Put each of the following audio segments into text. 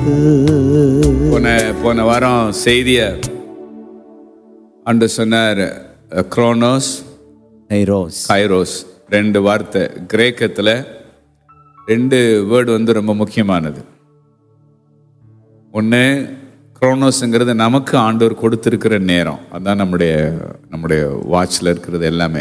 போன போன வாரம் செய்திய அன்று சொன்னார் குரோனோஸ் கைரோஸ் கைரோஸ் ரெண்டு வார்த்தை கிரேக்கத்தில் ரெண்டு வேர்டு வந்து ரொம்ப முக்கியமானது ஒன்று குரோனோஸுங்கிறது நமக்கு ஆண்டவர் கொடுத்துருக்கிற நேரம் அதான் நம்முடைய நம்முடைய வாட்சில் இருக்கிறது எல்லாமே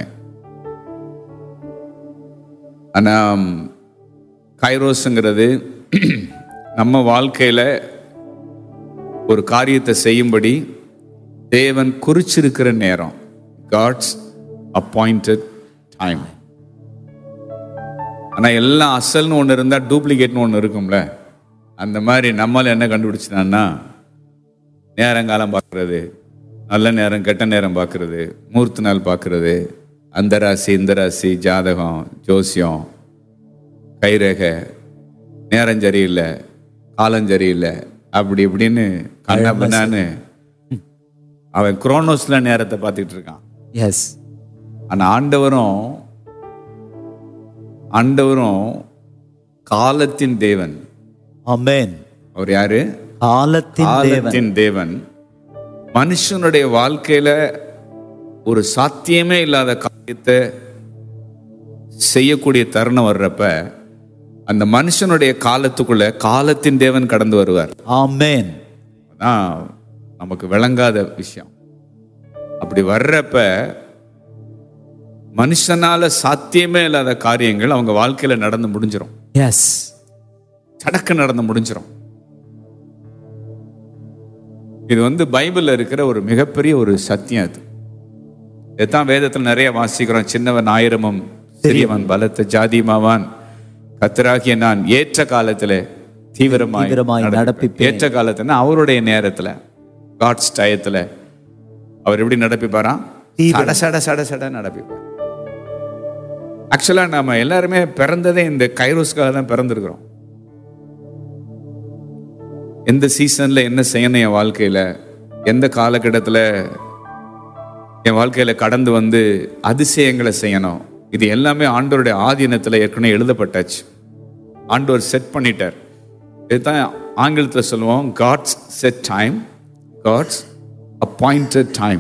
ஆனால் கைரோஸுங்கிறது நம்ம வாழ்க்கையில் ஒரு காரியத்தை செய்யும்படி தேவன் குறிச்சிருக்கிற நேரம் காட்ஸ் அப்பாயிண்டட் டைம் ஆனால் எல்லாம் அசல்னு ஒன்று இருந்தால் டூப்ளிகேட்னு ஒன்று இருக்கும்ல அந்த மாதிரி நம்மள என்ன கண்டுபிடிச்சினான்னா நேரங்காலம் பார்க்குறது நல்ல நேரம் கெட்ட நேரம் பார்க்குறது மூர்த்த நாள் பார்க்குறது அந்த ராசி இந்த ராசி ஜாதகம் ஜோசியம் கைரேகை நேரம் சரியில்லை காலம் சரியில்லை அப்படி இப்படின்னு கண்ணா பின்னான்னு அவன் குரோனோஸ்ல நேரத்தை பார்த்துக்கிட்டு இருக்கான் எஸ் ஆனா ஆண்டவரும் ஆண்டவரும் காலத்தின் தேவன் அமேன் அவர் யாரு காலத்தின் தேவன் காலத்தின் தேவன் மனுஷனுடைய வாழ்க்கையில ஒரு சாத்தியமே இல்லாத காரியத்தை செய்யக்கூடிய தருணம் வர்றப்ப அந்த மனுஷனுடைய காலத்துக்குள்ள காலத்தின் தேவன் கடந்து வருவார் ஆமென் அதான் நமக்கு விளங்காத விஷயம் அப்படி வர்றப்ப மனுஷனால சாத்தியமே இல்லாத காரியங்கள் அவங்க வாழ்க்கையில நடந்து முடிஞ்சிரும் எஸ் சடக்கு நடந்து முடிஞ்சிரும் இது வந்து பைபிள்ல இருக்கிற ஒரு மிகப்பெரிய ஒரு சத்தியம் அது இதைத்தான் வேதத்தில் நிறைய வாசிக்கிறோம் சின்னவன் ஆயிரமும் சிறியவன் பலத்த ஜாதிமாவான் கத்தராகிய நான் ஏற்ற காலத்துல தீவிரமாய் தீவிரமாய் நடப்பேன். நடப்பிப்பேன். ஏற்ற காலத்துல அவருடைய நேரத்துல காட்ஸ் டயத்துல அவர் எப்படி நடப்பிப்பாராம் சட சட சட சட நடப்பிப்பார் ஆக்சுவலா நாம எல்லாருமே பிறந்ததே இந்த கைரோஸ்க்காக தான் பிறந்திருக்கிறோம் எந்த சீசன்ல என்ன செய்யணும் என் வாழ்க்கையில எந்த காலகட்டத்தில் என் வாழ்க்கையில கடந்து வந்து அதிசயங்களை செய்யணும் இது எல்லாமே ஆண்டவருடைய ஆதீனத்தில் ஏற்கனவே எழுதப்பட்டாச்சு ஆண்டவர் செட் பண்ணிட்டார் இதுதான் ஆங்கிலத்தில் சொல்லுவோம் God's set time God's appointed time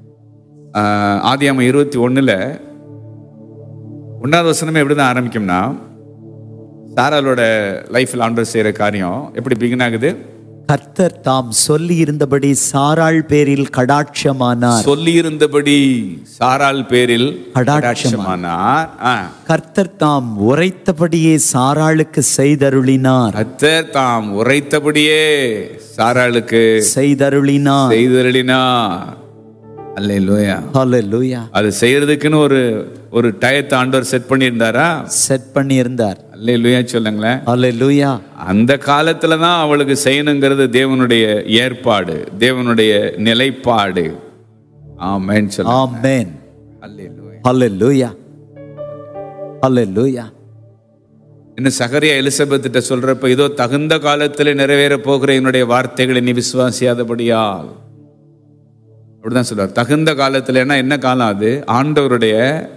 ஆதியாம இருபத்தி ஒண்ணுல ஒன்றாவது வசனமே எப்படி தான் ஆரம்பிக்கும்னா சாராலோட லைஃப்ல ஆண்டவர் செய்யற காரியம் எப்படி பிகின் ஆகுது கர்த்தர் தாம் சொல்லி இருந்தபடி சாராள் பேரில் கடாட்சமானார் சொல்லி இருந்தபடி சாரால் பேரில் கடாட்சமானார். கடாட்சமானார் ஆ. கர்த்தர் தாம் உரைத்தபடியே சாராளுக்கு செய்தருளினார் கர்த்தர் தாம் உரைத்தபடியே சாராளுக்கு செய்தருளினார் செய்தருளினார் அல்லேலூயா ஹalleluya அது செய்யறதுக்குன்னு ஒரு ஒரு டயத்தை ஆண்டவர் செட் பண்ணியிருந்தாரா செட் பண்ணியிருந்தார் அல்லேலூயா சொல்லுங்களேன் ஹalleluya அந்த காலத்துல தான் அவளுக்கு செய்யணுங்கிறது தேவனுடைய ஏற்பாடு தேவனுடைய நிலைப்பாடு ஆமென் சொல்லுங்க ஆமென் அல்லேலூயா ஹalleluya ஹalleluya இன்னும் சகரியா எலிசபெத்திட்ட சொல்றப்ப இதோ தகுந்த காலத்தில் நிறைவேற போகிற என்னுடைய வார்த்தைகளை நீ விசுவாசியாதபடியால் அப்படிதான் சொல்றார் தகுந்த காலத்துல என்ன காலம் அது ஆண்டவருடைய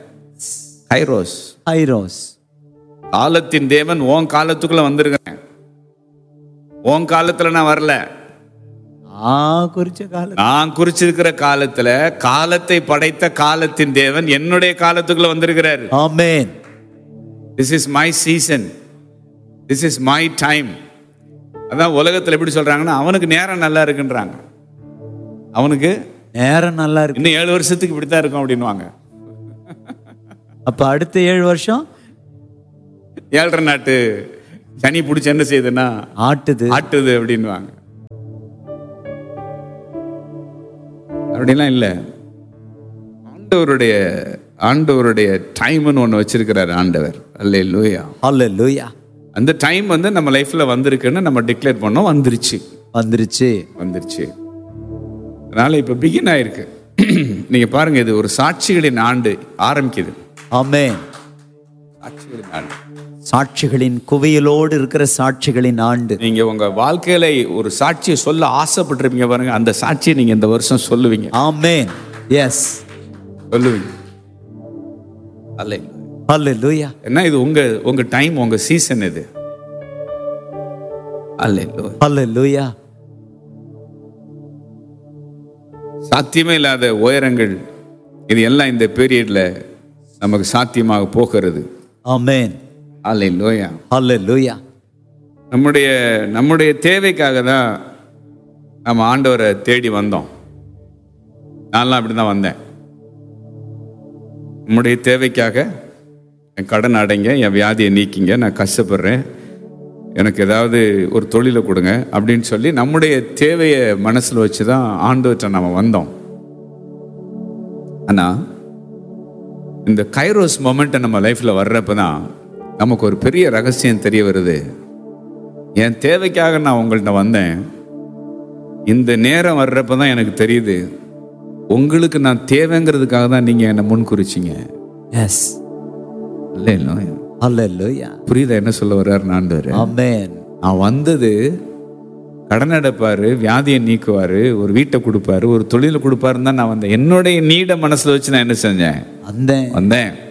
கைரோஸ் ஐரோஸ் காலத்தின் தேவன் உன் காலத்துக்குள்ள வந்திருக்கிறேன் உன் காலத்துல நான் வரல ஆ குறிச்ச காலம் நான் குறிச்சிருக்கிற காலத்துல காலத்தை படைத்த காலத்தின் தேவன் என்னுடைய காலத்துக்குள்ள வந்திருக்கிறாரு amen this is my season this is my time அதான் உலகத்துல எப்படி சொல்றாங்கன்னா அவனுக்கு நேரம் நல்லா இருக்குன்றாங்க அவனுக்கு நேரம் நல்லா இருக்கு இன்னும் ஏழு வருஷத்துக்கு இப்படித்தான் இருக்கும் அப்படின்வாங்க அப்ப அடுத்த ஏழு வருஷம் ஏழரை நாட்டு சனி பிடிச்சி என்ன செய்யுதுன்னா ஆட்டுது ஆட்டுது அப்படின்வாங்க அப்படிலாம் இல்லை ஆண்டவருடைய ஆண்டவருடைய டைம்னு ஒன்று வச்சிருக்கிறார் ஆண்டவர் அல்ல லூயா ஹalleluya அந்த டைம் வந்து நம்ம லைஃப்ல வந்திருக்குன்னு நம்ம டிக்ளேர் பண்ணோம் வந்துருச்சு வந்துருச்சு வந்துருச்சு அதனால இப்ப பிகின் ஆயிருக்கு நீங்க பாருங்க இது ஒரு சாட்சிகளின் ஆண்டு ஆரம்பிக்குது ஆமென் சாட்சிகளின் ஆண்டு சாட்சிகளின் குவியலோடு இருக்கிற சாட்சிகளின் ஆண்டு நீங்க உங்க வாழ்க்கையில ஒரு சாட்சியை சொல்ல ஆசைப்பட்டிருப்பீங்க பாருங்க அந்த சாட்சியை நீங்க இந்த வருஷம் சொல்லுவீங்க ஆமென் எஸ் சொல்லுவீங்க அல்ல ஹalleluya என்ன இது உங்க உங்க டைம் உங்க சீசன் இது அல்லேலூயா Hallelujah. சாத்தியமே இல்லாத உயரங்கள் இது எல்லாம் இந்த பீரியட்ல நமக்கு சாத்தியமாக போகிறது Amen. அல்லேலூயா Hallelujah. நம்முடைய நம்முடைய தேவைக்காக தான் நம்ம ஆண்டவரை தேடி வந்தோம் நான்லாம் அப்படி தான் வந்தேன் நம்முடைய தேவைக்காக என் கடன் அடைங்க என் வியாதியை நீக்கிங்க நான் கஷ்டப்படுறேன் எனக்கு ஏதாவது ஒரு தொழிலை கொடுங்க அப்படின்னு சொல்லி நம்முடைய தேவையை மனசில் வச்சு தான் ஆண்டவர்கிட்ட நம்ம வந்தோம் ஆனால் இந்த கைரோஸ் மொமெண்ட்டை நம்ம லைஃப்பில் வர்றப்ப தான் நமக்கு ஒரு பெரிய ரகசியம் தெரிய வருது என் தேவைக்காக நான் உங்கள்கிட்ட வந்தேன் இந்த நேரம் வர்றப்ப தான் எனக்கு தெரியுது உங்களுக்கு நான் தேவைங்கிறதுக்காக தான் நீங்கள் என்னை முன் குறிச்சிங்க Yes. இல்லை இல்லை Hallelujah. புரியுதா என்ன சொல்ல வர்றாரு ஆண்டவர் Amen. நான் வந்தது கடன் அடைப்பாரு வியாதியை நீக்குவாரு ஒரு வீட்டை கொடுப்பாரு ஒரு தொழிலை கொடுப்பாருன்னு தான் நான் வந்தேன் என்னுடைய நீட மனசுல வச்சு நான் என்ன செஞ்சேன் அந்த வந்தேன்